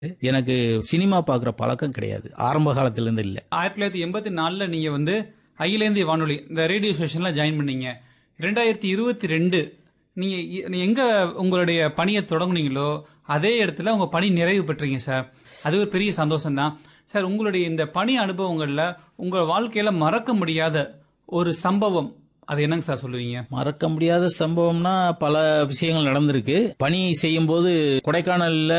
எனக்கு சினிமா பார்க்குற பழக்கம் கிடையாது ஆரம்ப காலத்திலேருந்து இல்லை ஆயிரத்தி தொள்ளாயிரத்தி எண்பத்தி நாலுல நீங்க வந்து அகில இந்திய வானொலி இந்த ரேடியோ ஸ்டேஷன்ல ஜாயின் பண்ணீங்க ரெண்டாயிரத்தி இருபத்தி ரெண்டு நீங்க இ- நீ எங்க உங்களுடைய பணியை தொடங்குனீங்களோ அதே இடத்துல உங்க பணி நிறைவு பெற்றீங்க சார் அது ஒரு பெரிய சந்தோஷம் தான் சார் உங்களுடைய இந்த பணி அனுபவங்கள்ல உங்க வாழ்க்கையில மறக்க முடியாத ஒரு சம்பவம் அது என்னங்க சார் சொல்லுவீங்க மறக்க முடியாத சம்பவம்னா பல விஷயங்கள் நடந்திருக்கு பணி செய்யும்போது கொடைக்கானல்ல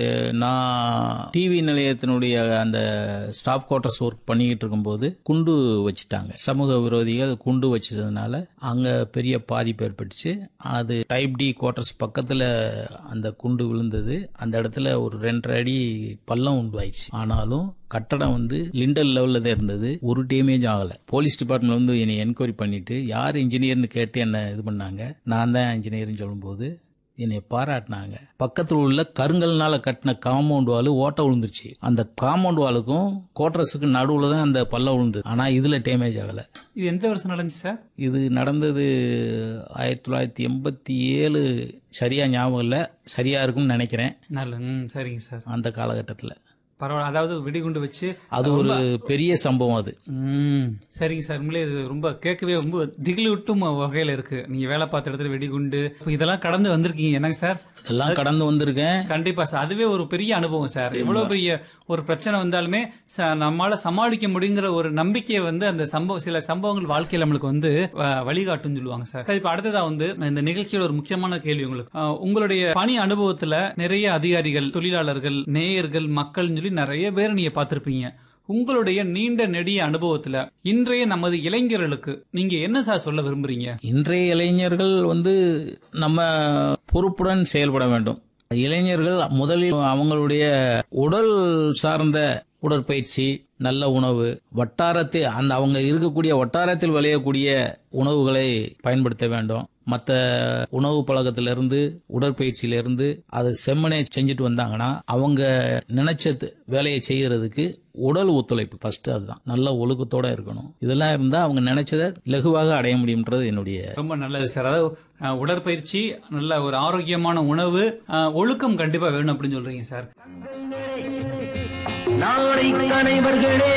நான் டிவி நிலையத்தினுடைய அந்த ஸ்டாஃப் குவார்டர்ஸ் ஒர்க் பண்ணிக்கிட்டு இருக்கும்போது குண்டு வச்சுட்டாங்க சமூக விரோதிகள் குண்டு வச்சதுனால அங்க பெரிய பாதிப்பு ஏற்பட்டுச்சு அது டைப் டி குவார்டர்ஸ் பக்கத்துல அந்த குண்டு விழுந்தது அந்த இடத்துல ஒரு ரெண்டரை அடி பள்ளம் உண்டாயிடுச்சு ஆனாலும் கட்டடம் வந்து லிண்டல் லெவல்ல தான் இருந்தது ஒரு டேமேஜ் ஆகல போலீஸ் டிபார்ட்மெண்ட் வந்து என்னை என்கொயரி பண்ணிட்டு யார் இன்ஜினியர்னு கேட்டு என்ன இது பண்ணாங்க நான் தான் இன்ஜினியர்னு சொல்லும்போது என்னை பாராட்டினாங்க பக்கத்தில் உள்ள கருங்கல்னால கட்டின காம்பவுண்ட் வால் ஓட்ட விழுந்துருச்சு அந்த காம்பவுண்ட் வாலுக்கும் கோட்ரஸுக்கு நடுவில் தான் அந்த பல்ல விழுந்தது ஆனால் இதில் டேமேஜ் ஆகலை இது எந்த வருஷம் நடந்துச்சு சார் இது நடந்தது ஆயிரத்தி தொள்ளாயிரத்தி எண்பத்தி ஏழு சரியா ஞாபகம் இல்லை சரியா இருக்கும்னு நினைக்கிறேன் நல்ல ம் சரிங்க சார் அந்த காலகட்டத்தில் பரவாயில்ல அதாவது வெடிகுண்டு வச்சு அது ஒரு பெரிய சம்பவம் அது ம் சரிங்க சார் உண்மையிலே இது ரொம்ப கேட்கவே ரொம்ப திகிலூட்டும் வகையில இருக்கு நீங்க வேலை பார்த்த இடத்துல வெடிகுண்டு இப்ப இதெல்லாம் கடந்து வந்திருக்கீங்க என்னங்க சார் எல்லாம் கடந்து வந்திருக்கேன் கண்டிப்பா சார் அதுவே ஒரு பெரிய அனுபவம் சார் எவ்வளவு பெரிய ஒரு பிரச்சனை வந்தாலுமே ச- நம்மால சமாளிக்க முடியுங்கிற ஒரு நம்பிக்கையை வந்து அந்த சம்பவம் சில சம்பவங்கள் வாழ்க்கையில நம்மளுக்கு வந்து வ- வழிகாட்டுன்னு சொல்லுவாங்க சார் சரி இப்ப அடுத்ததா வந்து இந்த நிகழ்ச்சியோட ஒரு முக்கியமான கேள்வி உங்களுக்கு அஹ், உங்களுடைய பணி அனுபவத்துல நிறைய அதிகாரிகள் தொழிலாளர்கள் நேயர்கள் மக்கள்னு சொல்லி நிறைய பேர் நீங்க பார்த்திருப்பீங்க உங்களுடைய நீண்ட நெடிய அனுபவத்துல இன்றைய நமது இளைஞர்களுக்கு நீங்க என்ன சார் சொல்ல விரும்புறீங்க இன்றைய இளைஞர்கள் வந்து நம்ம பொறுப்புடன் செயல்பட வேண்டும் இளைஞர்கள் முதலில் அவங்களுடைய உடல் சார்ந்த உடற்பயிற்சி நல்ல உணவு வட்டாரத்தில் அந்த அவங்க இருக்கக்கூடிய வட்டாரத்தில் விளையக்கூடிய உணவுகளை பயன்படுத்த வேண்டும் மற்ற உணவு பழக்கத்திலிருந்து உடற்பயிற்சியிலிருந்து அதை செம்மனே செஞ்சுட்டு வந்தாங்கன்னா அவங்க நினைச்ச த- வேலையை செய்யறதுக்கு உடல் ஒத்துழைப்பு ஃபர்ஸ்ட் அதுதான் நல்ல ஒழுக்கத்தோட இருக்கணும் இதெல்லாம் இருந்தா அவங்க நினைச்சதை லகுவாக அடைய முடியும்ன்றது என்னுடைய ரொம்ப நல்லது சார் அதாவது அஹ், உடற்பயிற்சி நல்ல ஒரு ஆரோக்கியமான உணவு அஹ், ஒழுக்கம் கண்டிப்பா வேணும் அப்படின்னு சொல்றீங்க சார் நாளை தலைவர்களே